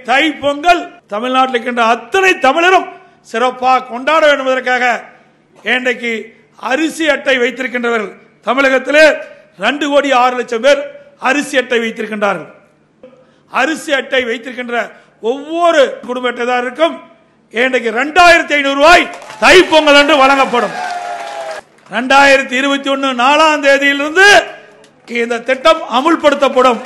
தை பொங்கல் தமிழ்நாட்டில் இருக்கின்ற அத்தனை தமிழரும் சிறப்பாக கொண்டாட வேண்டும் என்பதற்காக இன்றைக்கு அரிசி அட்டை வைத்திருக்கின்றவர்கள் தமிழகத்திலே ரெண்டு கோடி ஆறு லட்சம் பேர் அரிசி அட்டை வைத்திருக்கின்றார்கள் அரிசி அட்டை வைத்திருக்கின்ற ஒவ்வொரு குடும்ப அட்டைதாரருக்கும் இன்றைக்கு ரெண்டாயிரத்தி ஐநூறு ரூபாய் தைப்பொங்கல் என்று வழங்கப்படும் ரெண்டாயிரத்தி இருபத்தி ஒன்னு நாலாம் தேதியிலிருந்து இந்த திட்டம் அமுல்படுத்தப்படும்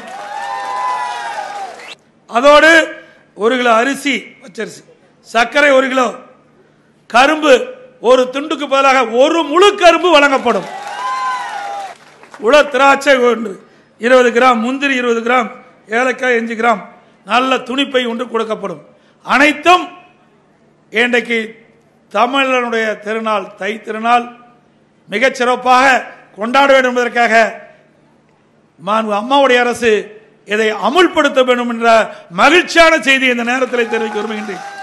அதோடு ஒரு கிலோ அரிசி பச்சரிசி சர்க்கரை ஒரு கிலோ கரும்பு ஒரு துண்டுக்கு பதிலாக ஒரு முழு கரும்பு வழங்கப்படும் உள திராட்சை ஒன்று இருபது கிராம் முந்திரி இருபது கிராம் ஏலக்காய் அஞ்சு கிராம் நல்ல துணிப்பை ஒன்று கொடுக்கப்படும் அனைத்தும் இன்றைக்கு தமிழனுடைய திருநாள் தை திருநாள் மிகச் சிறப்பாக கொண்டாட வேண்டும் என்பதற்காக மாண்பு அம்மாவுடைய அரசு இதை அமுல்படுத்த வேண்டும் என்ற மகிழ்ச்சியான செய்தி இந்த நேரத்தில் தெரிவிக்க விரும்புகின்றேன்